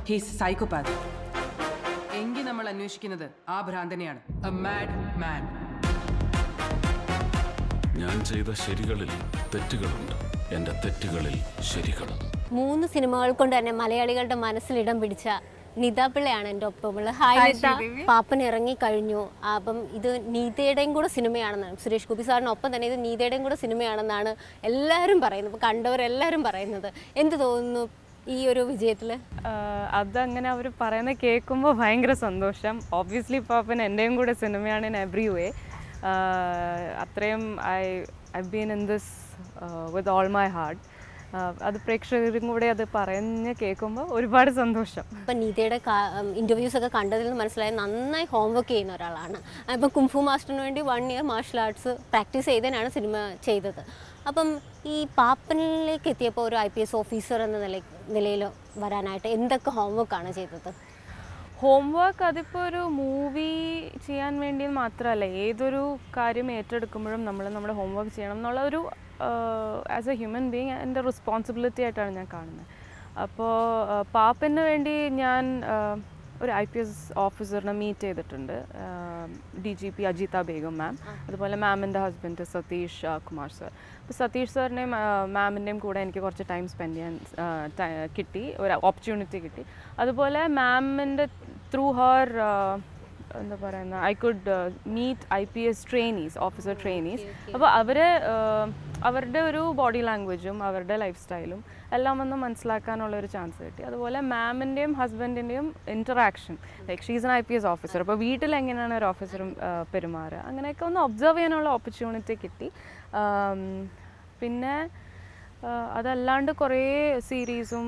He's psychopath എങ്കിൽ നമ്മൾ അന്വേഷിക്കുന്നത് ആ ഭ്രാന്തനെയാണ് എ മാഡ് മാൻ ഞാൻ ചെയ്ത ശരികളിൽ തെറ്റുകളുണ്ട് എൻ്റെ തെറ്റുകളിൽ ശരികളും മൂന്ന് സിനിമകൾ കൊണ്ട് തന്നെ മലയാളികളുടെ മനസ്സിൽ ഇടം പിടിച്ച നിത പിള്ളയാണ് എൻ്റെ ഒപ്പമുള്ള ഹായ് നിത പാപ്പൻ ഇറങ്ങി കഴിഞ്ഞു അപ്പം ഇത് നീതയുടെയും കൂടെ സിനിമയാണെന്നാണ് സുരേഷ് ഗോപി സാറിനൊപ്പം തന്നെ ഇത് നീതയുടെയും കൂടെ സിനിമയാണെന്നാണ് എല്ലാവരും പറയുന്നത് ഇപ്പം കണ്ടവരെല്ലാവരും പറയുന്നത് എന്ത് തോന്നുന്നു ഈ ഒരു വിജയത്തിൽ ആഹ് അതങ്ങനെ അവർ പറയുന്നത് കേൾക്കുമ്പോൾ ഭയങ്കര സന്തോഷം ഓബ്വിയസ്ലി പാപ്പൻ എൻ്റെയും കൂടെ സിനിമയാണ് ഇൻ എവ്രി വേ അത്രയും I I been in this with all my heart അത് പ്രേക്ഷകരും കൂടെ അത് പറഞ്ഞ് കേൾക്കുമ്പോൾ ഒരുപാട് സന്തോഷം ഇപ്പം നീതയുടെ ഇൻ്റർവ്യൂസ് ഒക്കെ കണ്ടതിൽ നിന്ന് മനസ്സിലായി നന്നായി ഹോംവർക്ക് ചെയ്യുന്ന ഒരാളാണ് ഇപ്പം കുംഫു മാസ്റ്ററിന് വേണ്ടി one year martial arts practice ചെയ്തതിനാണ് സിനിമ ചെയ്തത് അപ്പം ഈ പാപ്പനിലേക്ക് എത്തിയപ്പോൾ ഒരു ഐ പി എസ് ഓഫീസർ എന്ന നില നിലയിൽ വരാനായിട്ട് എന്തൊക്കെ ഹോംവർക്കാണ് ചെയ്തത് ഹോംവർക്ക് അതിപ്പോൾ ഒരു മൂവി ചെയ്യാൻ വേണ്ടി മാത്രമല്ല ഏതൊരു കാര്യം ഏറ്റെടുക്കുമ്പോഴും നമ്മൾ നമ്മുടെ ഹോംവർക്ക് ചെയ്യണം എന്നുള്ള ഒരു ആസ് എ ഹ്യൂമൻ ബീങ് എൻ്റെ റെസ്പോൺസിബിലിറ്റി ആയിട്ടാണ് ഞാൻ കാണുന്നത് അപ്പോൾ പാപ്പന് വേണ്ടി ഞാൻ ആ, ഒരു ഐ പി എസ് ഓഫീസറിനെ മീറ്റ് ചെയ്തിട്ടുണ്ട് D G P Ajitha Begum ma'am അതുപോലെ മാമിൻ്റെ ഹസ്ബൻഡ് സതീഷ് ആ, കുമാർ സർ അപ്പോൾ സതീഷ് സാറിൻ്റെയും മാമിൻ്റെയും കൂടെ എനിക്ക് കുറച്ച് ടൈം സ്പെൻഡ് ചെയ്യാൻ ആ, ട- കിട്ടി ഒരു ഓപ്പർച്യൂണിറ്റി കിട്ടി അതുപോലെ മാമിൻ്റെ ത്രൂ ഹർ എന്താ പറയുന്ന I could meet I P S trainees officer trainees അപ്പോൾ അവർ അവരുടെ ഒരു ബോഡി ലാംഗ്വേജും അവരുടെ ലൈഫ് സ്റ്റൈലും എല്ലാം ഒന്ന് മനസ്സിലാക്കാനുള്ള ഒരു ചാൻസ് കിട്ടി അതുപോലെ മാമിൻ്റെയും ഹസ്ബൻഡിൻ്റെയും interaction like she's an I P S officer അപ്പോൾ വീട്ടിൽ എങ്ങനെയാണ് ഒരു ഓഫീസറും പെരുമാറുക അങ്ങനെയൊക്കെ ഒന്ന് ഒബ്സർവ് ചെയ്യാനുള്ള ഓപ്പർച്യൂണിറ്റി കിട്ടി ആം, പിന്നെ ആ, അതല്ലാണ്ട് കുറേ സീരീസും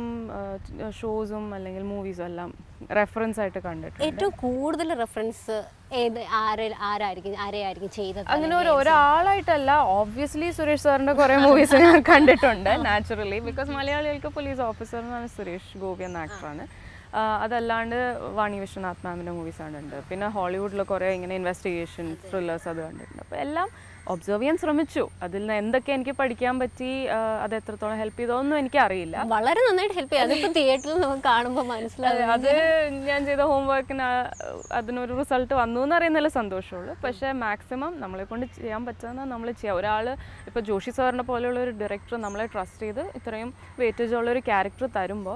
ഷോസും അല്ലെങ്കിൽ മൂവീസും എല്ലാം റെഫറൻസ് ആയിട്ട് കണ്ടിട്ടുണ്ട് ഏറ്റവും കൂടുതൽ റെഫറൻസ് ഏത് ആരെ ആരായിരിക്കും ആരെയായിരിക്കും ചെയ്തത് അങ്ങനെ ഒരു ഒരാളായിട്ടല്ല ഓബ്വിയസ്ലി സുരേഷ് സാറിന്റെ കുറെ മൂവീസ് ഞാൻ കണ്ടിട്ടുണ്ട് നാച്ചുറലി ബിക്കോസ് മലയാളികൾക്ക് പോലീസ് ഓഫീസർ എന്നാണ് സുരേഷ് ഗോപി എന്ന ആക്ടറാണ് അതല്ലാണ്ട് വാണി വിശ്വനാഥ് മാമിൻ്റെ മൂവീസ് കണ്ടിട്ടുണ്ട് പിന്നെ ഹോളിവുഡിൽ കുറേ ഇങ്ങനെ ഇൻവെസ്റ്റിഗേഷൻ ത്രില്ലേഴ്സ് അത് കണ്ടിട്ടുണ്ട് അപ്പോൾ എല്ലാം ഒബ്സർവ് ചെയ്യാൻ ശ്രമിച്ചു അതിൽ നിന്ന് എന്തൊക്കെ എനിക്ക് പഠിക്കാൻ പറ്റി ആ, അത് എത്രത്തോളം ഹെൽപ്പ് ചെയ്തോന്നും എനിക്ക് അറിയില്ല വളരെ നന്നായിട്ട് ഹെൽപ്പ് ചെയ്യും അതിപ്പോൾ തിയേറ്ററിൽ നമുക്ക് കാണുമ്പോൾ മനസ്സിലാവും അത് ഞാൻ ചെയ്ത ഹോംവർക്കിന് അതിനൊരു റിസൾട്ട് വന്നു എന്ന് അറിയുന്നതിൽ സന്തോഷമുള്ളൂ പക്ഷേ മാക്സിമം നമ്മളെ കൊണ്ട് ചെയ്യാൻ പറ്റുന്ന നമ്മൾ ചെയ്യാം ഒരാൾ ഇപ്പോൾ ജോഷി സാറിനെ പോലെയുള്ള ഒരു ഡയറക്ടർ നമ്മളെ ട്രസ്റ്റ് ചെയ്ത് ഇത്രയും വെയിറ്റേജ് ഉള്ള ഒരു ക്യാരക്ടർ തരുമ്പോൾ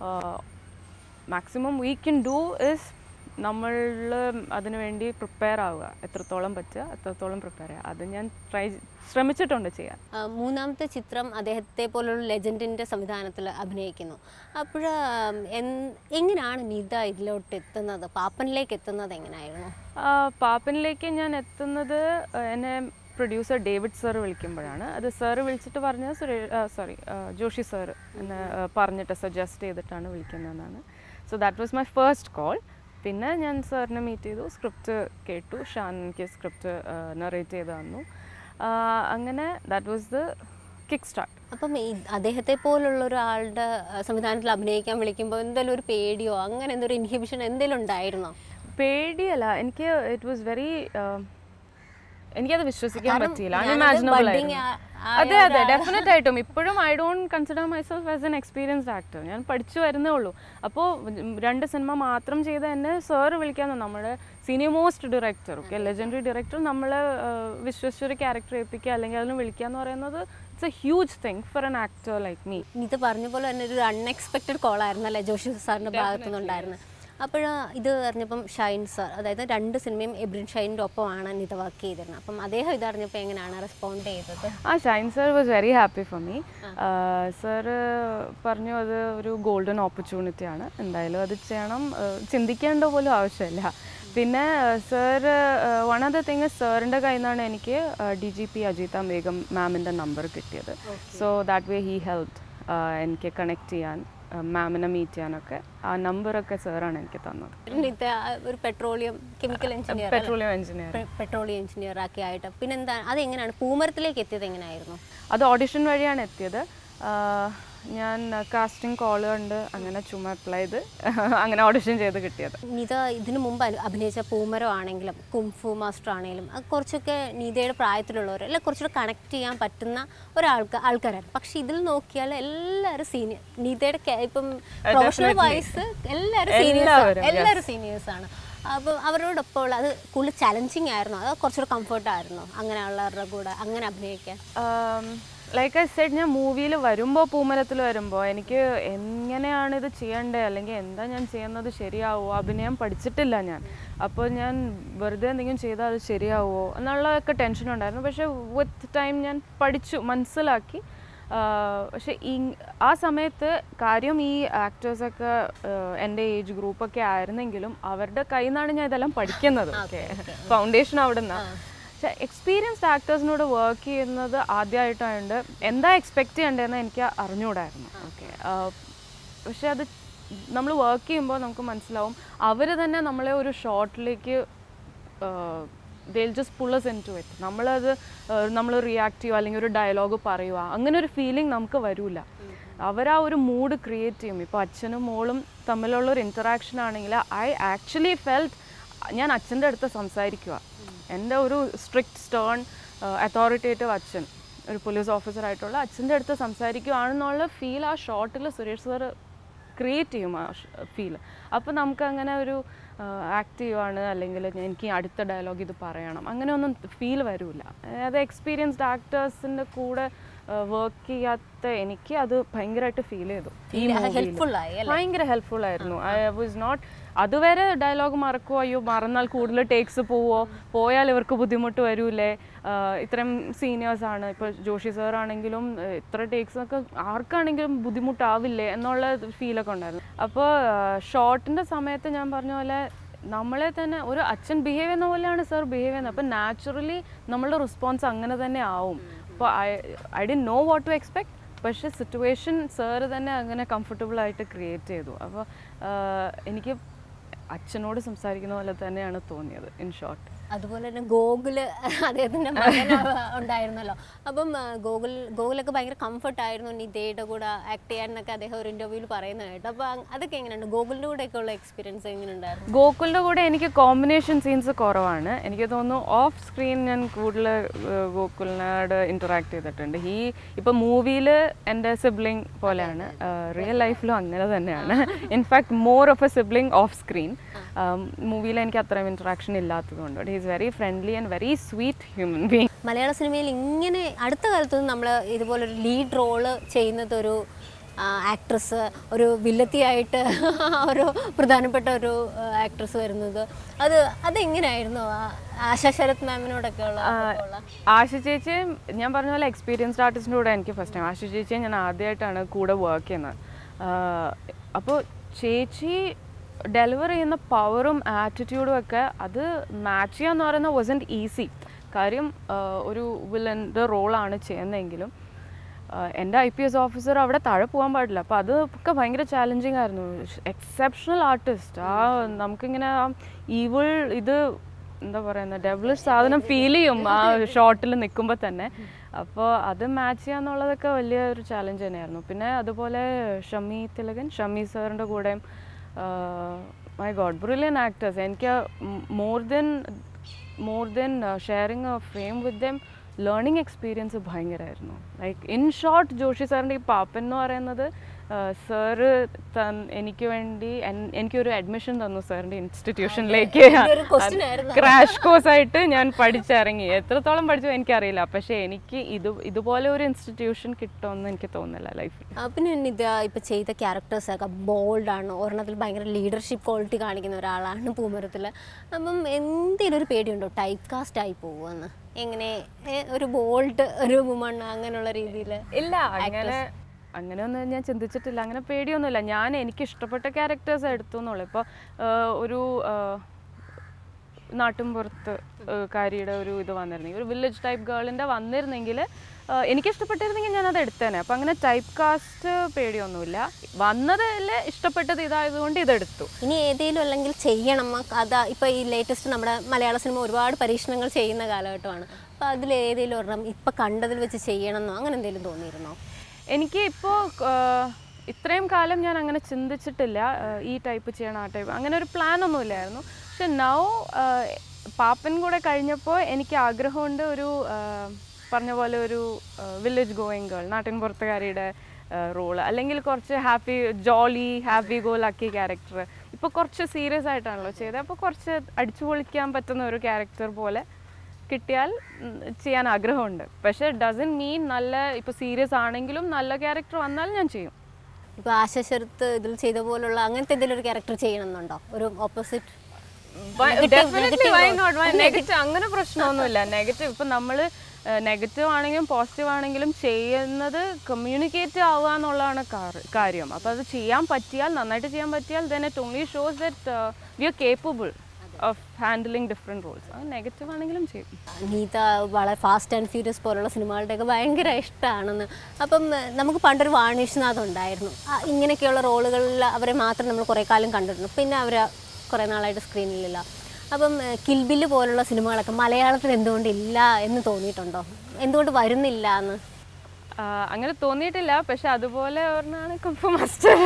maximum we can do is നമ്മൾ അതിനു വേണ്ടി പ്രിപ്പയർ ആവുക എത്രത്തോളം പറ്റുക എത്രത്തോളം പ്രിപ്പയർ ചെയ്യുക അത് ഞാൻ ട്രൈ ശ്രമിച്ചിട്ടുണ്ട് ചെയ്യാൻ ആ, മൂന്നാമത്തെ ചിത്രം അദ്ദേഹത്തെ പോലുള്ള ലെജൻഡിൻ്റെ സംവിധാനത്തിൽ അഭിനയിക്കുന്നു അപ്പോൾ എങ്ങനെയാണ് നിത ഇതിലോട്ട് എത്തുന്നത് പാപ്പനിലേക്ക് എത്തുന്നത് എങ്ങനെയായിരുന്നു ആ, പാപ്പനിലേക്ക് ഞാൻ എത്തുന്നത് ആ, എന്നെ പ്രൊഡ്യൂസർ ഡേവിഡ് സാർ വിളിക്കുമ്പോഴാണ് അത് സാറ് വിളിച്ചിട്ട് പറഞ്ഞത് സുരേ സോറി ജോഷി സാർ എന്നെ ആ, പറഞ്ഞിട്ട് സജസ്റ്റ് ചെയ്തിട്ടാണ് വിളിക്കുന്നതെന്നാണ് so that was my first call പിന്നെ ഞാൻ സാറിനെ മീറ്റ് ചെയ്തു സ്ക്രിപ്റ്റ് കേട്ടു ഷാൻ എനിക്ക് സ്ക്രിപ്റ്റ് നറേറ്റ് ചെയ്ത് തന്നു ആ, അങ്ങനെ that was the kick start അപ്പം ഈ അദ്ദേഹത്തെ പോലുള്ള ഒരാളുടെ ആ, സംവിധാനത്തിൽ അഭിനയിക്കാൻ വിളിക്കുമ്പോൾ എന്തെങ്കിലും ഒരു പേടിയോ അങ്ങനെ എന്തൊരു ഇൻഹിബിഷൻ എന്തെങ്കിലും ഉണ്ടായിരുന്നോ പേടിയല്ല എനിക്ക് ഇറ്റ് വാസ് വെരി എനിക്കത് വിശ്വസിക്കാൻ കാരണം പറ്റിയില്ല ഞാനത് അൺഇമാജിനബിൾ budding ആയിരുന്നു ആ- ആയ അതെ അതെ ഡെഫിനറ്റ് ആയിട്ടും ഇപ്പോഴും I don't consider myself as an experienced actor ഞാൻ പഠിച്ചു വരുന്നേ ഉള്ളൂ അപ്പോൾ രണ്ട് സിനിമ മാത്രം ചെയ്ത എന്നെ സാറ് വിളിക്കാന്ന് നമ്മുടെ senior most director okay legendary director നമ്മളെ ആ, വിശ്വസിച്ചൊരു ക്യാരക്ടർ ഏൽപ്പിക്കുക അല്ലെങ്കിൽ അതിന് വിളിക്കുക എന്ന് പറയുന്നത് it's a huge thing for an actor like me ഇത് പറഞ്ഞ പോലെ തന്നെ ഒരു അൺഎക്സ്പെക്റ്റഡ് കോൾ ആയിരുന്നു അല്ലേ ജോഷി സാറിന്റെ ഭാഗത്തു നിന്നുണ്ടായിരുന്നത് അപ്പോൾ ഇത് അറിഞ്ഞപ്പം ഷൈൻ സാർ അതായത് രണ്ട് സിനിമയും എബ്രിൻ ഷൈനിൻ്റെ ഒപ്പമാണ് നിത വർക്ക് ചെയ്തിരുന്നത് അപ്പം അദ്ദേഹം ഇത് അറിഞ്ഞപ്പോൾ എങ്ങനെയാണ് റെസ്പോണ്ട് ചെയ്തത് ആ Shine sir was very happy for me sir പറഞ്ഞു അത് ഒരു ഗോൾഡൻ ഓപ്പർച്യൂണിറ്റി ആണ് എന്തായാലും അത് ചെയ്യണം ആ, ചിന്തിക്കേണ്ട പോലും ആവശ്യമില്ല പിന്നെ sir one of the thing സാറിൻ്റെ കയ്യിൽ നിന്നാണ് എനിക്ക് D G P Ajitha Begum മാമിൻ്റെ നമ്പർ കിട്ടിയത് so that way he help എനിക്ക് കണക്ട് ചെയ്യാൻ മാമിനെ മീറ്റ് ചെയ്യാനൊക്കെ ആ നമ്പറൊക്കെ സാറാണ് എനിക്ക് തന്നത് നിത ഒരു petroleum chemical engineer petroleum engineer petroleum engineer ഒക്കെ ആയിട്ട് പിന്നെന്താ അതെങ്ങനെയാണ് പൂമരത്തിലേക്ക് എത്തിയത് എങ്ങനെയായിരുന്നു അത് ഓഡിഷൻ വഴിയാണ് എത്തിയത് ആഹ് ഞാൻ കാസ്റ്റിംഗ് കോൾ കണ്ട് അങ്ങനെ ചുമ്മാ അപ്ലൈ ചെയ്ത് അങ്ങനെ ഓഡിഷൻ ചെയ്ത് കിട്ടിയത് നിത ഇതിനു മുമ്പ് അഭി- അഭിനയിച്ച പൂമരം ആണെങ്കിലും കുംഫു മാസ്റ്റർ ആണെങ്കിലും അത് കുറച്ചൊക്കെ നീതയുടെ പ്രായത്തിലുള്ളവർ അല്ല കുറച്ചുകൂടെ കണക്ട് ചെയ്യാൻ പറ്റുന്ന ഒരാൾക്ക് ആൾക്കാരാണ് പക്ഷെ ഇതിൽ നോക്കിയാൽ എല്ലാവരും സീനിയർ നീതയുടെ ca- ഇപ്പം പ്രൊഫഷണൽ വൈസ് എല്ലാവരും സീനിയേഴ്സ് എല്ലാവരും, yes. എല്ലാവരും സീനിയേഴ്സ് ആണ് അപ്പം അവരോടൊപ്പം ഉള്ള അത് കൂടുതൽ ചലഞ്ചിങ് ആയിരുന്നോ അതോ കുറച്ചുകൂടെ കംഫർട്ട് ആയിരുന്നോ അങ്ങനെയുള്ളവരുടെ കൂടെ അങ്ങനെ അഭിനയിക്കാൻ ലൈക്ക് ഐ സെഡ് ഞാൻ മൂവിയിൽ വരുമ്പോൾ പൂമരത്തിൽ വരുമ്പോൾ എനിക്ക് എങ്ങനെയാണ് ഇത് ചെയ്യേണ്ടത് അല്ലെങ്കിൽ എന്താ ഞാൻ ചെയ്യുന്നത് ശരിയാവുമോ അഭിനയം പഠിച്ചിട്ടില്ല ഞാൻ അപ്പോൾ ഞാൻ വെറുതെ എന്തെങ്കിലും ചെയ്താൽ അത് ശരിയാവുമോ എന്നുള്ളതൊക്കെ ടെൻഷൻ ഉണ്ടായിരുന്നു പക്ഷേ വിത്ത് ടൈം ഞാൻ പഠിച്ചു മനസ്സിലാക്കി ആഹ് പക്ഷെ ഈ ആ സമയത്ത് കാര്യം ഈ ആക്ടേഴ്സൊക്കെ എൻ്റെ ഏജ് ഗ്രൂപ്പൊക്കെ ആയിരുന്നെങ്കിലും അവരുടെ കയ്യിൽ നിന്നാണ് ഞാൻ ഇതെല്ലാം പഠിക്കുന്നത് ഓക്കെ ഫൗണ്ടേഷൻ അവിടെ നിന്നാണ് പക്ഷെ എക്സ്പീരിയൻസ്ഡ് ആക്ടേഴ്സിനോട് വർക്ക് ചെയ്യുന്നത് ആദ്യമായിട്ടായതുകൊണ്ട് എന്താ എക്സ്പെക്റ്റ് ചെയ്യേണ്ടതെന്ന് എനിക്ക് അറിഞ്ഞുകൂടായിരുന്നു ഓക്കെ പക്ഷെ അത് നമ്മൾ വർക്ക് ചെയ്യുമ്പോൾ നമുക്ക് മനസ്സിലാവും അവർ തന്നെ നമ്മളെ ഒരു ഷോട്ടിലേക്ക് they'll just pulls in to it നമ്മളത് നമ്മൾ റിയാക്ട് ചെയ്യുക അല്ലെങ്കിൽ ഒരു ഡയലോഗ് പറയുക അങ്ങനെ ഒരു ഫീലിംഗ് നമുക്ക് വരില്ല അവരാ ഒരു മൂഡ് ക്രിയേറ്റ് ചെയ്യും ഇപ്പോൾ അച്ഛനും മോളും തമ്മിലുള്ള ഒരു ഇൻറ്ററാക്ഷൻ ആണെങ്കിൽ ഐ ആക്ച്വലി ഫെൽറ്റ് ഞാൻ അച്ഛൻ്റെ അടുത്ത് സംസാരിക്കുക എൻ്റെ ഒരു സ്ട്രിക്റ്റ് സ്റ്റേൺ അതോറിറ്റേറ്റീവ് അച്ഛൻ ഒരു പോലീസ് ഓഫീസർ ആയിട്ടുള്ള അച്ഛൻ്റെ അടുത്ത് സംസാരിക്കുകയാണെന്നുള്ള ഫീൽ ആ ഷോട്ടിൽ സുരേഷ് സാർ ക്രിയേറ്റ് ചെയ്യും ആ ഫീൽ അപ്പോൾ നമുക്ക് അങ്ങനെ ഒരു ആക്ട് ചെയ്യുവാണ് അല്ലെങ്കിൽ ഞാൻ- എനിക്ക് അടുത്ത ഡയലോഗ് ഇത് പറയണം അങ്ങനെയൊന്നും ഫീൽ വരില്ല അത് എക്സ്പീരിയൻസ്ഡ് ആക്ടേഴ്സിൻ്റെ കൂടെ വർക്ക് ചെയ്യാത്ത എനിക്ക് അത് ഭയങ്കരമായിട്ട് ഫീൽ ചെയ്തു ഈ movie ല്. ഹെൽപ്ഫുൾ ആയി അല്ലേ ഭയങ്കര ഹെൽപ്ഫുൾ ആയിരുന്നു ഐ വാസ് നോട്ട് അതുവരെ ഡയലോഗ് മറക്കുമോ അയ്യോ മറന്നാൽ കൂടുതൽ ടേക്സ് പോവോ പോയാൽ ഇവർക്ക് ബുദ്ധിമുട്ട് വരൂലേ ആഹ് ഇത്രയും സീനിയേഴ്സ് ആണ് ഇപ്പോൾ ജോഷി സാർ ആണെങ്കിലും ഏഹ് ഇത്ര ടേക്സ് ഒക്കെ ആർക്കാണെങ്കിലും ബുദ്ധിമുട്ടാവില്ലേ എന്നുള്ള ഫീലൊക്കെ ഉണ്ടായിരുന്നു അപ്പോൾ ഷോർട്ടിൻ്റെ സമയത്ത് ഞാൻ പറഞ്ഞ പോലെ നമ്മളെ തന്നെ ഒരു അച്ഛൻ ബിഹേവ് ചെയ്യുന്ന പോലെയാണ് സാർ ബിഹേവ് ചെയ്യുന്നത് അപ്പോൾ നാച്ചുറലി നമ്മളുടെ റെസ്പോൺസ് അങ്ങനെ തന്നെ ആവും അപ്പോൾ ഐ ഐ ഡി നോ വാട്ട് ടു എക്സ്പെക്ട് പക്ഷേ സിറ്റുവേഷൻ സാറ് തന്നെ അങ്ങനെ കംഫർട്ടബിൾ ആയിട്ട് ക്രിയേറ്റ് ചെയ്തു അപ്പോൾ എനിക്ക് അച്ഛനോട് സംസാരിക്കുന്ന പോലെ തന്നെയാണ് തോന്നിയത് ഇൻ ഷോർട്ട് അതുപോലെ തന്നെ ഗോകുല് അദ്ദേഹത്തിന്റെ മകൻ ഉണ്ടായിരുന്നല്ലോ അപ്പം ആ, ഗോകുൽ ഗോകുലൊക്കെ ഭയങ്കര കംഫർട്ട് ആയിരുന്നു നിതയുടെ കൂടെ ആക്ട് ചെയ്യാനൊക്കെ അദ്ദേഹം ഒരു ഇന്റർവ്യൂവിൽ പറയുന്നത് കേട്ടോ അപ്പൊ അങ് അതൊക്കെ എങ്ങനെയുണ്ട് ഗോകുലിന്റെ കൂടെ ഒക്കെ ഉള്ള എക്സ്പീരിയൻസ് എങ്ങനെയുണ്ടായിരുന്നു ഗോകുലിൻ്റെ കൂടെ എനിക്ക് കോമ്പിനേഷൻ സീൻസ് കുറവാണ് എനിക്ക് തോന്നുന്നു ഓഫ് സ്ക്രീൻ ഞാൻ കൂടുതൽ ഗോകുലിനോട് ഇൻറ്ററാക്ട് ചെയ്തിട്ടുണ്ട് ഈ ഇപ്പം മൂവിയിൽ എൻ്റെ സിബ്ലിംഗ് പോലെയാണ് റിയൽ ലൈഫിലും അങ്ങനെ തന്നെയാണ് in fact more of a sibling off screen മൂവിയിൽ എനിക്ക് അത്രയും ഇൻറ്ററാക്ഷൻ ഇല്ലാത്തതുകൊണ്ട് but is very friendly and very sweet human being മലയാള സിനിമയിൽ ഇങ്ങനെ അടുത്ത കാലത്തൊന്നും നമ്മൾ ഇതുപോലൊരു ലീഡ് റോള് ചെയ്യുന്നത് ഒരു ആക്ട്രസ് ഒരു വില്ലത്തിയായിട്ട് ഒരു പ്രധാനപ്പെട്ട ഒരു ആക്ട്രസ് വരുന്നത് അത് അതെങ്ങനെയായിരുന്നു ആ- ആശാ ശരത് മാമിനോടൊക്കെ ഉള്ള ഉള്ള ആശ ചേച്ചിയും ഞാൻ പറഞ്ഞ പോലെ എക്സ്പീരിയൻസ്ഡ് ആർട്ടിസ്റ്റിൻ്റെ കൂടെ എനിക്ക് ഫസ്റ്റ് ടൈം ആശ ചേച്ചിയെ ഞാൻ ആദ്യമായിട്ടാണ് കൂടെ വർക്ക് ചെയ്യുന്നത് അപ്പോൾ ചേച്ചി ഡെലിവർ ചെയ്യുന്ന പവറും ആറ്റിറ്റ്യൂഡും ഒക്കെ അത് മാച്ച് ചെയ്യാന്ന് പറയുന്നത് വാസൻറ്റ് ഈസി കാര്യം ആഹ് ഒരു വില്ലൻ്റെ റോളാണ് ചെയ്യുന്നതെങ്കിലും ആഹ് എൻ്റെ ഐ പി എസ് ഓഫീസർ അവിടെ താഴെ പോകാൻ പാടില്ല അപ്പോൾ അത് ഒക്കെ ഭയങ്കര ചാലഞ്ചിങ് ആയിരുന്നു എക്സെപ്ഷണൽ ആർട്ടിസ്റ്റ് ആ നമുക്കിങ്ങനെ ആ ഈവിൾ ഇത് എന്താ പറയുന്നത് ഡെവലപ്പ് സാധനം ഫീൽ ചെയ്യും ആ ഷോട്ടിൽ നിൽക്കുമ്പോൾ തന്നെ അപ്പോൾ അത് മാച്ച് ചെയ്യാന്നുള്ളതൊക്കെ വലിയ ഒരു ചാലഞ്ച് തന്നെയായിരുന്നു പിന്നെ അതുപോലെ ഷമി തിലകൻ ഷമി സാറിൻ്റെ കൂടെയും മൈ ഗോഡ് ബ്രില്യൻ ആക്ടേഴ്സ് എനിക്ക് more than more than sharing a frame with them learning experience ഭയങ്കരമായിരുന്നു ലൈക്ക് ഇൻ ഷോർട്ട് ജോഷി സാറിൻ്റെ ഈ പാപ്പൻ എന്ന് പറയുന്നത് സാറ് എനിക്ക് വേണ്ടി എൻ- എനിക്കൊരു അഡ്മിഷൻ തന്നു സാറിൻ്റെ ഇൻസ്റ്റിറ്റ്യൂഷനിലേക്ക് ഒരു question ആയിരുന്നു. ക്രാഷ് കോഴ്സ് ആയിട്ട് ഞാൻ പഠിച്ചിറങ്ങി എത്രത്തോളം പഠിച്ചു എനിക്കറിയില്ല പക്ഷേ എനിക്ക് ഇത് ഇതുപോലെ ഒരു ഇൻസ്റ്റിറ്റ്യൂഷൻ കിട്ടുമെന്ന് എനിക്ക് തോന്നുന്നില്ല ലൈഫിൽ ആ, പിന്നെ ഇത് ഇപ്പൊ ചെയ്ത ക്യാരക്ടേഴ്സ് ഒക്കെ ബോൾഡാണ് ഒരെണ്ണത്തിൽ ഭയങ്കര ലീഡർഷിപ്പ് ക്വാളിറ്റി കാണിക്കുന്ന ഒരാളാണ് പൂമരത്തിൽ അപ്പം എന്തെങ്കിലും ഒരു പേടിയുണ്ടോ ടൈപ്പ് കാസ്റ്റ് ആയി പോവുമെന്ന് എങ്ങനെ ഏ, ഒരു ബോൾഡ് ഒരു വുമൺ അങ്ങനെയുള്ള രീതിയിൽ ഇല്ല അങ്ങനെ അങ്ങനെയൊന്നും ഞാൻ ചിന്തിച്ചിട്ടില്ല അങ്ങനെ പേടിയൊന്നുമില്ല ഞാൻ എനിക്ക് ഇഷ്ടപ്പെട്ട ക്യാരക്ടേഴ്സ് എടുത്തു എന്നുള്ളൂ ഇപ്പോൾ ഒരു നാട്ടിൻപുറത്ത് ഏഹ്, കാരിയുടെ ഒരു ഇത് വന്നിരുന്നെങ്കിൽ ഒരു വില്ലേജ് ടൈപ്പ് ഗേളിൻ്റെ വന്നിരുന്നെങ്കിൽ എനിക്ക് ഇഷ്ടപ്പെട്ടിരുന്നെങ്കിൽ ഞാൻ അത് എടുത്തേനെ അപ്പം അങ്ങനെ ടൈപ്പ് കാസ്റ്റ് പേടിയൊന്നുമില്ല വന്നതിൽ ഇഷ്ടപ്പെട്ടത് ഇതായതുകൊണ്ട് ഇതെടുത്തു ഇനി ഏതെങ്കിലും അല്ലെങ്കിൽ ചെയ്യണം അതാ ഇപ്പൊ ഈ ലേറ്റസ്റ്റ് നമ്മുടെ മലയാള സിനിമ ഒരുപാട് പരീക്ഷണങ്ങൾ ചെയ്യുന്ന കാലഘട്ടമാണ് അപ്പൊ അതിൽ ഏതെങ്കിലും ഒരെണ്ണം ഇപ്പൊ കണ്ടതിൽ വെച്ച് ചെയ്യണമെന്നോ അങ്ങനെ എന്തെങ്കിലും തോന്നിയിരുന്നോ എനിക്ക് ഇപ്പോൾ ഇത്രയും കാലം ഞാൻ അങ്ങനെ ചിന്തിച്ചിട്ടില്ല ആ, ഈ ടൈപ്പ് ചെയ്യണം ആ ടൈപ്പ് അങ്ങനെ ഒരു പ്ലാൻ ഒന്നും ഇല്ലായിരുന്നു പക്ഷെ നൗ പാപ്പൻ കൂടെ കഴിഞ്ഞപ്പോൾ എനിക്ക് ആഗ്രഹമുണ്ട് ഒരു ആ, പറഞ്ഞ പോലെ ഒരു വില്ലേജ് ഗോയിങ് ഗേൾ നാട്ടിൻ പുറത്തുകാരിയുടെ റോള് അല്ലെങ്കിൽ കുറച്ച് happy jolly happy go lucky character ഇപ്പോൾ കുറച്ച് സീരിയസ് ആയിട്ടാണല്ലോ ചെയ്തത് അപ്പോൾ കുറച്ച് അടിച്ചു പൊളിക്കാൻ പറ്റുന്ന ഒരു ക്യാരക്ടർ പോലെ കിട്ടിയാൽ ഉം, ചെയ്യാൻ ആഗ്രഹമുണ്ട് പക്ഷേ ഡസൻ മീൻ നല്ല ഇപ്പോൾ സീരിയസ് ആണെങ്കിലും നല്ല ക്യാരക്ടർ വന്നാൽ ഞാൻ ചെയ്യും ഇപ്പൊ ആശശരത്ത് ഇതിൽ ചെയ്ത പോലുള്ള അങ്ങനത്തെ എന്തെങ്കിലും ഒരു ക്യാരക്ടർ ചെയ്യണമെന്നുണ്ടോ ഒരു ഓപ്പോസിറ്റ് നെഗറ്റീവ് അങ്ങനെ പ്രശ്നമൊന്നുമില്ല നെഗറ്റീവ് ഇപ്പം നമ്മൾ നെഗറ്റീവ് ആണെങ്കിലും പോസിറ്റീവ് ആണെങ്കിലും ചെയ്യുന്നത് കമ്മ്യൂണിക്കേറ്റ് ആവുക എന്നുള്ളതാണ് കാര- കാര്യം അപ്പോൾ അത് ചെയ്യാൻ പറ്റിയാൽ നന്നായിട്ട് ചെയ്യാൻ പറ്റിയാൽ then it only shows that we are capable of handling different roles അത് നെഗറ്റീവ് ആണെങ്കിലും ചെയ്യും നീത വളരെ ഫാസ്റ്റ് ആൻഡ് ഫ്യൂരിയസ് പോലുള്ള സിനിമകളുടെയൊക്കെ ഭയങ്കര ഇഷ്ടമാണെന്ന് അപ്പം ഏഹ്, നമുക്ക് പണ്ടൊരു വാണിഷ്നാഥ് ഉണ്ടായിരുന്നു ആ, ഇങ്ങനെയൊക്കെയുള്ള റോളുകളിൽ അവരെ മാത്രം നമ്മൾ കുറേ കാലം കണ്ടിട്ടുണ്ട് പിന്നെ അവർ കുറേ നാളായിട്ട് സ്ക്രീനിലില്ല അപ്പം ഏഹ്, കിൽബില്ല് പോലുള്ള സിനിമകളൊക്കെ മലയാളത്തിൽ എന്തുകൊണ്ട് ഇല്ല എന്ന് തോന്നിയിട്ടുണ്ടോ എന്തുകൊണ്ട് വരുന്നില്ല എന്ന് ആ, അങ്ങനെ തോന്നിയിട്ടില്ല പക്ഷെ അതുപോലെ ഒരെണ്ണാണ് കുംഫു മാസ്റ്റർ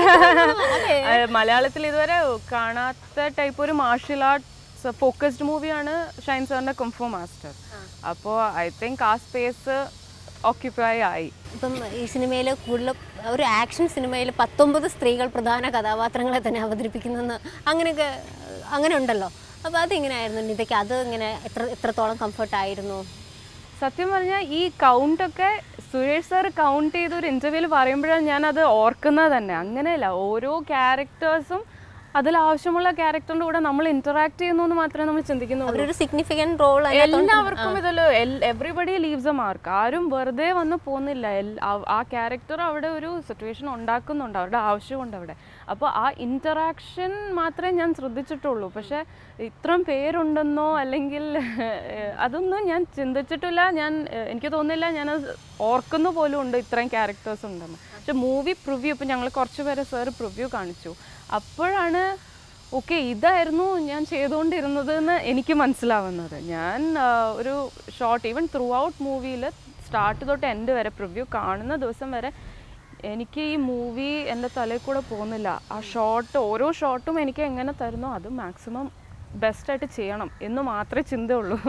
മലയാളത്തിൽ ഇതുവരെ കാണാത്ത ടൈപ്പ് ഒരു മാർഷ്യൽ ആർട്സ് ഫോക്കസ്ഡ് മൂവിയാണ് ഷൈൻ സാറിന്റെ കുംഫു മാസ്റ്റർ അപ്പോൾ ഐ തിങ്ക് ആ സ്പേസ് ഓക്യുപ്പൈ ആയി ഇപ്പം ഈ സിനിമയിൽ കൂടുതൽ ഒരു ആക്ഷൻ സിനിമയിൽ പത്തൊമ്പത് സ്ത്രീകൾ പ്രധാന കഥാപാത്രങ്ങളെ തന്നെ അവതരിപ്പിക്കുന്നെന്ന് അങ്ങനെയൊക്കെ അങ്ങനെ ഉണ്ടല്ലോ അപ്പോൾ അതെങ്ങനെയായിരുന്നു നിതയ്ക്ക് അത് ഇങ്ങനെ എത്ര എത്രത്തോളം കംഫർട്ടായിരുന്നു സത്യം പറഞ്ഞാൽ ഈ കൗണ്ടൊക്കെ സുരേഷ് സാർ കൗണ്ട് ചെയ്ത് ഒരു ഇൻ്റർവ്യൂവിൽ പറയുമ്പോഴാണ് ഞാനത് ഓർക്കുന്നത് തന്നെ അങ്ങനെയല്ല ഓരോ ക്യാരക്ടേഴ്സും അതിൽ ആവശ്യമുള്ള ക്യാരക്ടറിൻ്റെ കൂടെ നമ്മൾ ഇന്ററാക്ട് ചെയ്യുന്നു എന്ന് മാത്രമേ നമ്മൾ ചിന്തിക്കുന്നുള്ളൂ അവരൊരു സിഗ്നിഫിക്കൻറ്റ് റോൾ എല്ലാവർക്കും ഇതിൽ എവറിബഡി ലീവ്സ് എ മാർക്ക് ആരും വെറുതെ വന്ന് പോകുന്നില്ല എൽ- ആ- ആ ക്യാരക്ടർ അവിടെ ഒരു സിറ്റുവേഷൻ ഉണ്ടാക്കുന്നുണ്ട് അവരുടെ ആവശ്യമുണ്ട് അവിടെ അപ്പോൾ ആ ഇൻറ്ററാക്ഷൻ മാത്രമേ ഞാൻ ശ്രദ്ധിച്ചിട്ടുള്ളൂ പക്ഷേ ഇത്രയും പേരുണ്ടെന്നോ അല്ലെങ്കിൽ ഏഹ്, അതൊന്നും ഞാൻ ചിന്തിച്ചിട്ടില്ല ഞാൻ ഏഹ്, എനിക്ക് തോന്നുന്നില്ല ഞാൻ ഓർക്കുന്ന പോലും ഉണ്ട് ഇത്രയും ക്യാരക്ടേഴ്സ് ഉണ്ടെന്ന് പക്ഷെ മൂവി പ്രിവ്യൂ ഇപ്പം ഞങ്ങൾ കുറച്ച് പേരെ സാർ പ്രിവ്യൂ കാണിച്ചു അപ്പോഴാണ് ഓക്കെ ഇതായിരുന്നു ഞാൻ ചെയ്തുകൊണ്ടിരുന്നത് എന്ന് എനിക്ക് മനസ്സിലാവുന്നത് ഞാൻ ആ, ഒരു ഷോർട്ട് ഈവൻ ത്രൂ ഔട്ട് മൂവിയിൽ സ്റ്റാർട്ട് തൊട്ട് എൻഡ് വരെ പ്രിവ്യൂ കാണുന്ന ദിവസം വരെ എനിക്ക് ഈ മൂവി എൻ്റെ തലയിൽ കൂടെ പോകുന്നില്ല ആ ഷോട്ട് ഓരോ ഷോട്ടും എനിക്ക് എങ്ങനെ തരുന്നോ അത് മാക്സിമം ബെസ്റ്റായിട്ട് ചെയ്യണം എന്ന് മാത്രമേ ചിന്തയുള്ളൂ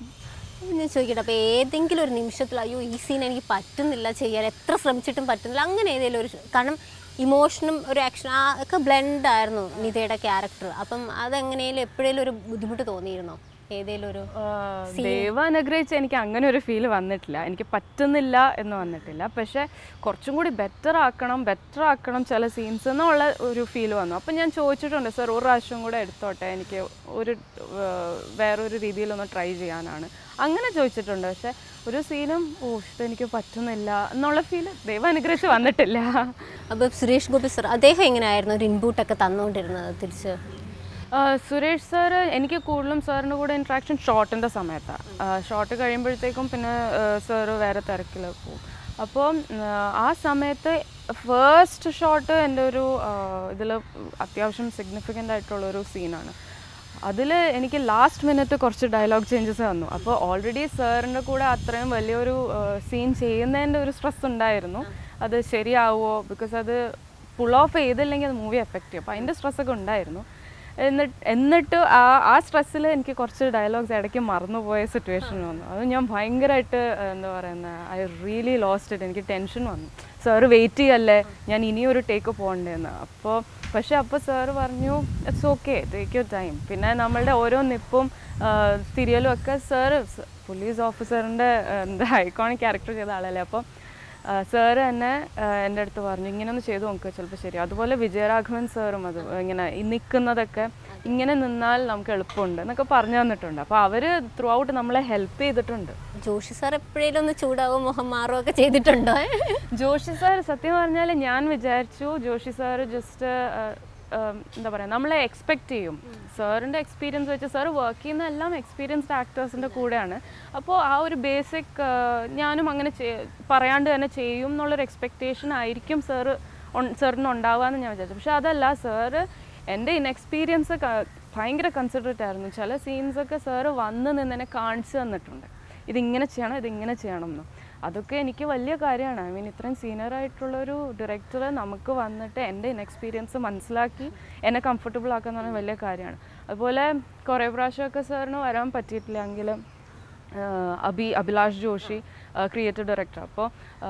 ഞാൻ ചോദിക്കട്ടെ അപ്പോൾ ഏതെങ്കിലും ഒരു നിമിഷത്തിൽ അയ്യോ ഈ സീൻ എനിക്ക് പറ്റുന്നില്ല ചെയ്യാൻ എത്ര ശ്രമിച്ചിട്ടും പറ്റുന്നില്ല അങ്ങനെ ഏതെങ്കിലും ഒരു കാരണം ഇമോഷനും ഒരു ആക്ഷൻ ആ ഒക്കെ ബ്ലെൻഡ് ആയിരുന്നു നിതയുടെ ക്യാരക്ടർ അപ്പം അതെങ്ങനെയും എപ്പോഴേലും ഒരു ബുദ്ധിമുട്ട് തോന്നിയിരുന്നോ ഏതെങ്കിലും ഒരു ദൈവം അനുഗ്രഹിച്ച് എനിക്ക് അങ്ങനെ ഒരു ഫീൽ വന്നിട്ടില്ല എനിക്ക് പറ്റുന്നില്ല എന്ന് വന്നിട്ടില്ല പക്ഷേ കുറച്ചും കൂടി ബെറ്റർ ആക്കണം ബെറ്റർ ആക്കണം ചില സീൻസ് എന്നുള്ള ഒരു ഫീൽ വന്നു അപ്പം ഞാൻ ചോദിച്ചിട്ടുണ്ട് സർ ഒരു പ്രാവശ്യം കൂടെ എടുത്തോട്ടെ എനിക്ക് ഒരു ഏർ, വേറൊരു രീതിയിലൊന്ന് ട്രൈ ചെയ്യാനാണ് അങ്ങനെ ചോദിച്ചിട്ടുണ്ട് പക്ഷേ ഒരു സീനും ഓ ഇതെനിക്ക് പറ്റുന്നില്ല എന്നുള്ള ഫീൽ ദൈവം അനുഗ്രഹിച്ച് വന്നിട്ടില്ല അപ്പോൾ സുരേഷ് ഗോപി സർ അദ്ദേഹം എങ്ങനെയായിരുന്നു ഒരു ഇൻപുട്ടൊക്കെ തന്നുകൊണ്ടിരുന്നത് തിരിച്ച് ആ, സുരേഷ് സാർ എനിക്ക് കൂടുതലും സാറിൻ്റെ കൂടെ ഇൻട്രാക്ഷൻ ഷോട്ടിൻ്റെ സമയത്താണ് ഷോട്ട് കഴിയുമ്പോഴത്തേക്കും പിന്നെ സാറ് വേറെ തിരക്കിൽ പോകും അപ്പോൾ ആ സമയത്ത് ഫേസ്റ്റ് ഷോട്ട് എൻ്റെ ഒരു ഇതിൽ അത്യാവശ്യം സിഗ്നിഫിക്കൻ്റ് ആയിട്ടുള്ള ഒരു സീനാണ് അതിൽ എനിക്ക് ലാസ്റ്റ് മിനിറ്റ് കുറച്ച് ഡയലോഗ് ചേഞ്ചസ് വന്നു അപ്പോൾ ഓൾറെഡി സാറിൻ്റെ കൂടെ അത്രയും വലിയൊരു സീൻ ചെയ്യുന്നതിൻ്റെ ഒരു സ്ട്രെസ് ഉണ്ടായിരുന്നു അത് ശരിയാവുമോ ബിക്കോസ് അത് പുൾ ഓഫ് ചെയ്തില്ലെങ്കിൽ അത് മൂവി എഫക്റ്റ് ചെയ്യും അപ്പോൾ അതിൻ്റെ സ്ട്രെസ്സൊക്കെ ഉണ്ടായിരുന്നു എന്നിട്ട് എന്നിട്ട് ആ ആ സ്ട്രെസ്സിൽ എനിക്ക് കുറച്ച് ഡയലോഗ്സ് ഇടയ്ക്ക് മറന്നുപോയ സിറ്റുവേഷൻ വന്നു അത് ഞാൻ ഭയങ്കരമായിട്ട് എന്താ പറയുന്നത് ഐ റിയലി ലോസ്റ്റ് ഇറ്റ് എനിക്ക് ടെൻഷൻ വന്നു സാറ് വെയിറ്റ് ചെയ്യല്ലേ ഞാൻ ഇനിയൊരു ടേക്ക് പോകണ്ടേന്ന് അപ്പോൾ പക്ഷേ അപ്പോൾ സാറ് പറഞ്ഞു it's okay take you time പിന്നെ നമ്മളുടെ ഓരോ നിപ്പും തിരിയലും ഒക്കെ സാറ് പോലീസ് ഓഫീസറിൻ്റെ എന്താ ഐക്കോണിക് ക്യാരക്ടർ ചെയ്ത ആളല്ലേ അപ്പോൾ സാറ് തന്നെ ആ, എൻ്റെ അടുത്ത് പറഞ്ഞു ഇങ്ങനെ ഒന്ന് ചെയ്ത് നോക്കുക ചിലപ്പോൾ ശരി അതുപോലെ വിജയരാഘവൻ സാറും അത് ഇങ്ങനെ ഈ നിൽക്കുന്നതൊക്കെ ഇങ്ങനെ നിന്നാൽ നമുക്ക് എളുപ്പമുണ്ട് എന്നൊക്കെ പറഞ്ഞു തന്നിട്ടുണ്ട് അപ്പോൾ അവർ ത്രൂ ഔട്ട് നമ്മളെ ഹെൽപ്പ് ചെയ്തിട്ടുണ്ട് ജോഷി സാർ എപ്പോഴേലും ഒന്ന് ചൂടാവും മുഖം മാറുകയൊക്കെ ചെയ്തിട്ടുണ്ടോ ജോഷി സാർ സത്യം പറഞ്ഞാൽ ഞാൻ വിചാരിച്ചു ജോഷി സാർ ജസ്റ്റ് എന്താ പറയുക നമ്മളെ എക്സ്പെക്റ്റ് ചെയ്യും സാറിൻ്റെ എക്സ്പീരിയൻസ് വെച്ച് സാർ വർക്ക് ചെയ്യുന്ന എല്ലാം എക്സ്പീരിയൻസ്ഡ് ആക്ടേഴ്സിൻ്റെ കൂടെയാണ് അപ്പോൾ ആ ഒരു ബേസിക് ഞാനും അങ്ങനെ ചെയ്- പറയാണ്ട് തന്നെ ചെയ്യും എന്നുള്ളൊരു എക്സ്പെക്റ്റേഷൻ ആയിരിക്കും സാറ് സാറിന് ഉണ്ടാവുകയെന്ന് ഞാൻ വിചാരിച്ചു പക്ഷെ അതല്ല സാറ് എൻ്റെ ഇൻഎക്സ്പീരിയൻസ് ഭയങ്കര കൺസിഡറേറ്റ് ആയിരുന്നു ചില സീൻസൊക്കെ സാറ് വന്ന് നിന്ന് എന്നെ കാണിച്ചു തന്നിട്ടുണ്ട് ഇതിങ്ങനെ ചെയ്യണം ഇതിങ്ങനെ ചെയ്യണം എന്ന് അതൊക്കെ എനിക്ക് വലിയ കാര്യമാണ് ഐ മീൻ ഇത്രയും സീനിയർ ആയിട്ടുള്ള ഒരു ഡയറക്ടർ നമുക്ക് വന്നിട്ട് എൻ്റെ ഇൻഎക്സ്പീരിയൻസ് മനസ്സിലാക്കി എന്നെ കംഫർട്ടബിൾ ആക്കുക എന്ന് പറഞ്ഞാൽ വലിയ കാര്യമാണ് അതുപോലെ കുറേ പ്രാവശ്യമൊക്കെ സാറിന് വരാൻ പറ്റിയിട്ടില്ലെങ്കിലും ആഹ് അബി അഭിലാഷ് ജോഷി ക്രിയേറ്റീവ് ഡയറക്ടർ അപ്പോൾ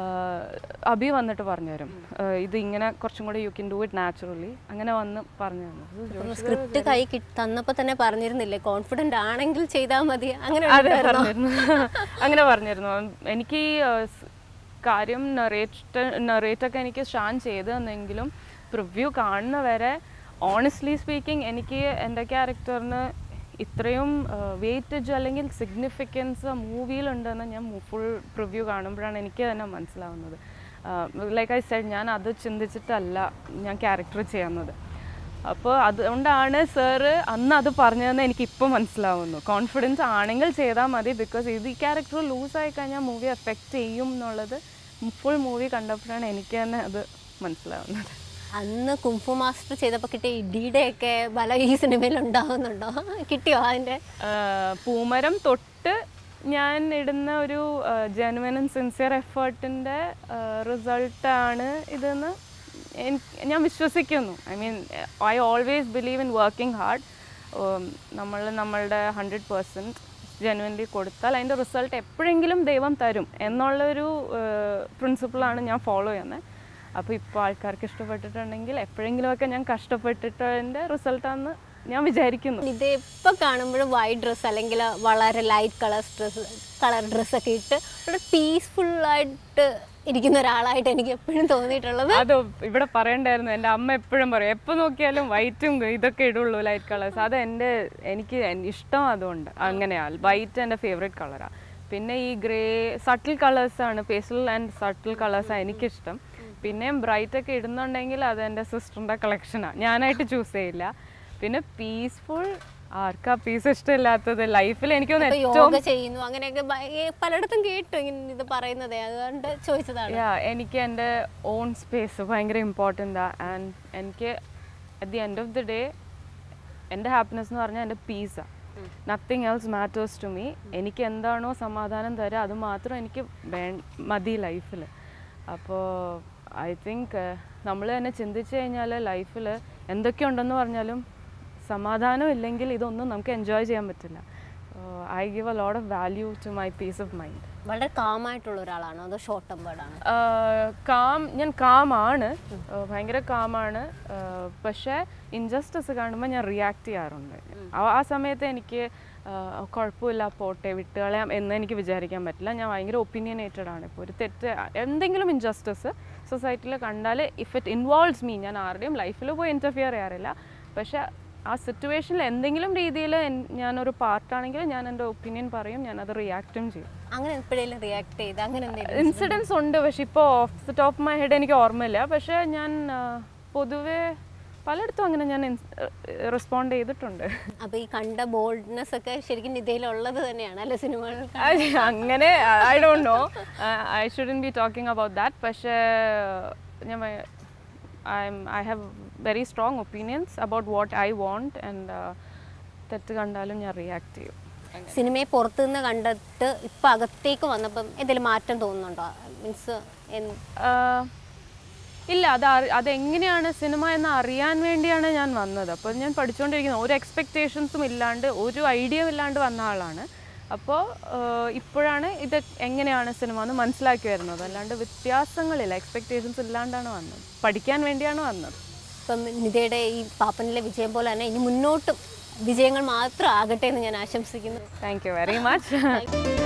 അബി വന്നിട്ട് പറഞ്ഞു തരും ആഹ് ഇത് ഇങ്ങനെ കുറച്ചും കൂടി you can do it naturally അങ്ങനെ വന്ന് പറഞ്ഞു തന്നു സ്ക്രിപ്റ്റ് കൈ കിട്ടി തന്നപ്പോൾ തന്നെ പറഞ്ഞിരുന്നില്ലേ കോൺഫിഡൻ്റ് ആണെങ്കിൽ ചെയ്താൽ മതി അങ്ങനെ അതെ പറഞ്ഞിരുന്നു അങ്ങനെ പറഞ്ഞിരുന്നു എനിക്ക് ഈ ആഹ്, സ് കാര്യം നറേറ്റ് നറേറ്റൊക്കെ എനിക്ക് ഷാൻ ചെയ്തു തന്നെങ്കിലും പ്രിവ്യൂ കാണുന്നവരെ ഓണസ്റ്റ്ലി സ്പീക്കിംഗ് എനിക്ക് എൻ്റെ ക്യാരക്ടറിന് ഇത്രയും വെയിറ്റേജ് അല്ലെങ്കിൽ സിഗ്നിഫിക്കൻസ് മൂവിയിലുണ്ടെന്ന് ഞാൻ ഫുൾ പ്രിവ്യൂ കാണുമ്പോഴാണ് എനിക്ക് തന്നെ മനസ്സിലാവുന്നത് ലൈക്ക് ഐ സെഡ് ഞാൻ അത് ചിന്തിച്ചിട്ടല്ല ഞാൻ ക്യാരക്ടർ ചെയ്യുന്നത് അപ്പോൾ അതുകൊണ്ടാണ് സാറ് അന്ന് അത് പറഞ്ഞതെന്ന് എനിക്ക് ഇപ്പോൾ മനസ്സിലാവുന്നു കോൺഫിഡൻസ് ആണെങ്കിൽ ചെയ്താൽ മതി ബിക്കോസ് ഇത് ഈ ക്യാരക്ടർ ലൂസായി കഴിഞ്ഞാൽ മൂവി എഫക്റ്റ് ചെയ്യും എന്നുള്ളത് ഫുൾ മൂവി കണ്ടപ്പോഴാണ് എനിക്ക് തന്നെ അത് മനസ്സിലാവുന്നത് അന്ന് കുംഫു മാസ്റ്റർ ചെയ്തപ്പോൾ കിട്ടിയ ഇടിയുടെ ഒക്കെ ബലം ഈ സിനിമയിൽ ഉണ്ടാവുന്നുണ്ടോ കിട്ടിയോ അതിൻ്റെ ആഹ് പൂമരം തൊട്ട് ഞാൻ ഇടുന്ന ഒരു ജെനുവൻ ആൻഡ് സിൻസിയർ എഫേർട്ടിൻ്റെ റിസൾട്ടാണ് ഇതെന്ന് എനിക്ക് ഞാൻ വിശ്വസിക്കുന്നു I mean I always believe in working hard നമ്മൾ നമ്മളുടെ ഹൺഡ്രഡ് പേഴ്സൻറ്റ് ജെനുവൻലി കൊടുത്താൽ അതിൻ്റെ റിസൾട്ട് എപ്പോഴെങ്കിലും ദൈവം തരും എന്നുള്ളൊരു പ്രിൻസിപ്പിളാണ് ഞാൻ ഫോളോ ചെയ്യുന്നത് അപ്പോൾ ഇപ്പോൾ ആൾക്കാർക്ക് ഇഷ്ടപ്പെട്ടിട്ടുണ്ടെങ്കിൽ എപ്പോഴെങ്കിലുമൊക്കെ ഞാൻ കഷ്ടപ്പെട്ടിട്ടതിൻ്റെ റിസൾട്ടാണെന്ന് ഞാൻ വിചാരിക്കുന്നു ഇത് എപ്പോൾ കാണുമ്പോഴും വൈറ്റ് ഡ്രസ്സ് അല്ലെങ്കിൽ വളരെ ലൈറ്റ് കളർ ഡ്രസ്സ് കളർ ഡ്രസ്സൊക്കെ ഇട്ട് വളരെ പീസ്ഫുള്ളായിട്ട് ഇരിക്കുന്ന ഒരാളായിട്ട് എനിക്ക് എപ്പോഴും തോന്നിയിട്ടുള്ളത് അത് ഇവിടെ പറയണ്ടായിരുന്നു എൻ്റെ അമ്മ എപ്പോഴും പറയും എപ്പോൾ നോക്കിയാലും വൈറ്റും ഇതൊക്കെ ഇടുള്ളൂ ലൈറ്റ് കളേഴ്സ് അത് എൻ്റെ എനിക്ക് എൻ- ഇഷ്ടം അതുകൊണ്ട് അങ്ങനെയാണ് വൈറ്റ് എൻ്റെ ഫേവറേറ്റ് കളറാണ് പിന്നെ ഈ ഗ്രേ സട്ടിൽ കളേഴ്സാണ് പേസ്റ്റൽ ആൻഡ് സട്ടിൽ കളേഴ്സാണ് എനിക്കിഷ്ടം പിന്നെയും ബ്രൈറ്റ് ഒക്കെ ഇടുന്നുണ്ടെങ്കിൽ അത് എൻ്റെ സിസ്റ്ററിൻ്റെ കളക്ഷനാണ് ഞാനായിട്ട് ചൂസ് ചെയ്യില്ല പിന്നെ പീസ്ഫുൾ ആർക്കാ പീസ് ഇഷ്ടമില്ലാത്തത് ലൈഫിൽ എനിക്ക് ഇപ്പൊ തോന്നുന്നു ഏറ്റവും യോഗ ചെയ്യുന്നു അങ്ങനെയൊക്കെ ഭയ- ഏ, പലയിടത്തും കേട്ടു ഇങ്ങനെ ഇത് പറയുന്നത് അതുകൊണ്ട് ചോദിച്ചതാണ് യാ എനിക്ക് എൻ്റെ ഓൺ സ്പേസ് ഭയങ്കര ഇമ്പോർട്ടൻ്റ് ആൻഡ് എനിക്ക് at the end of the day എൻ്റെ ഹാപ്പിനെസ് എന്ന് പറഞ്ഞാൽ എൻ്റെ പീസാണ് nothing else matters to me എനിക്ക് എന്താണോ സമാധാനം തരിക അത് മാത്രം എനിക്ക് വേ മതി ലൈഫിൽ അപ്പോൾ ഐ തിങ്ക് നമ്മൾ തന്നെ ചിന്തിച്ചു കഴിഞ്ഞാൽ ലൈഫിൽ എന്തൊക്കെ ഉണ്ടെന്ന് പറഞ്ഞാലും സമാധാനം ഇല്ലെങ്കിൽ ഇതൊന്നും നമുക്ക് എൻജോയ് ചെയ്യാൻ പറ്റില്ല I give a lot of value to my peace of mind വളരെ കാമായിട്ടുള്ള ഒരാളാണോ അതോ ഷോർട്ട് ടെമ്പേർഡാണ് കാം ഞാൻ കാമാണ് ഭയങ്കര കാമാണ് പക്ഷേ ഇൻജസ്റ്റിസ് കാണുമ്പോൾ ഞാൻ റിയാക്ട് ചെയ്യാറുണ്ട് ആ- ആ സമയത്ത് എനിക്ക് ആ, കുഴപ്പമില്ല പോട്ടെ വിട്ടുകളയാം എന്ന് എനിക്ക് വിചാരിക്കാൻ പറ്റില്ല ഞാൻ ഭയങ്കര ഒപ്പീനിയനേറ്റഡ് ആണ് ഇപ്പോൾ ഒരു തെറ്റ് എന്തെങ്കിലും ഇൻജസ്റ്റിസ് സൊസൈറ്റിയിൽ കണ്ടാൽ ഇഫ് ഇറ്റ് ഇൻവോൾവ്സ് മീ ഞാൻ ആരുടെയും ലൈഫിൽ പോയി ഇൻ്റർഫിയർ ചെയ്യാറില്ല പക്ഷേ ആ സിറ്റുവേഷനിൽ എന്തെങ്കിലും രീതിയിൽ ഞാനൊരു പാർട്ടാണെങ്കിൽ ഞാൻ എൻ്റെ ഒപ്പീനിയൻ പറയും ഞാനത് റിയാക്റ്റും ചെയ്യും അങ്ങനെ എപ്പോഴേലും റിയാക്ട് ചെയ്ത് അങ്ങനെ എന്തെങ്കിലും ഇൻസിഡൻസ് ഉണ്ട് പക്ഷെ ഇപ്പോൾ off the top my head എനിക്ക് ഓർമ്മയില്ല പക്ഷേ ഞാൻ ആ, പൊതുവെ പലയിടത്തും അങ്ങനെ ഞാൻ റെസ്പോണ്ട് ചെയ്തിട്ടുണ്ട് അപ്പൊ ഈ കണ്ട ബോൾഡ്നെസ് ഒക്കെ ശരിക്കും നിതയിലുള്ളത് തന്നെയാണ് അല്ലെ സിനിമകൾ അത് അങ്ങനെ I don't know I shouldn't be talking about that പക്ഷേ ഞാൻ I I have very strong opinions about what I want and തെറ്റ് കണ്ടാലും ഞാൻ റിയാക്ട് ചെയ്യും സിനിമയെ പുറത്തുനിന്ന് കണ്ടിട്ട് ഇപ്പൊ അകത്തേക്ക് വന്നപ്പം എന്തെങ്കിലും മാറ്റം തോന്നുന്നുണ്ടോ മീൻസ് ആഹ് ഇല്ല അത് അറി- അതെങ്ങനെയാണ് സിനിമ എന്ന് അറിയാൻ വേണ്ടിയാണ് ഞാൻ വന്നത് അപ്പോൾ ഞാൻ പഠിച്ചുകൊണ്ടിരിക്കുന്നത് ഒരു എക്സ്പെക്റ്റേഷൻസും ഇല്ലാണ്ട് ഒരു ഐഡിയ ഇല്ലാണ്ട് വന്ന ആളാണ് അപ്പോൾ ഇപ്പോഴാണ് ഇത് എങ്ങനെയാണ് സിനിമ എന്ന് മനസ്സിലാക്കി വരുന്നത് അല്ലാണ്ട് വ്യത്യാസങ്ങളില്ല എക്സ്പെക്റ്റേഷൻസ് ഇല്ലാണ്ടാണ് വന്നത് പഠിക്കാൻ വേണ്ടിയാണ് വന്നത് ഇപ്പം നിതയുടെ ഈ പാപ്പനിലെ വിജയം പോലെ തന്നെ ഇനി മുന്നോട്ടും വിജയങ്ങൾ മാത്രം ആകട്ടെ എന്ന് ഞാൻ ആശംസിക്കുന്നു താങ്ക് യു വെരി മച്ച്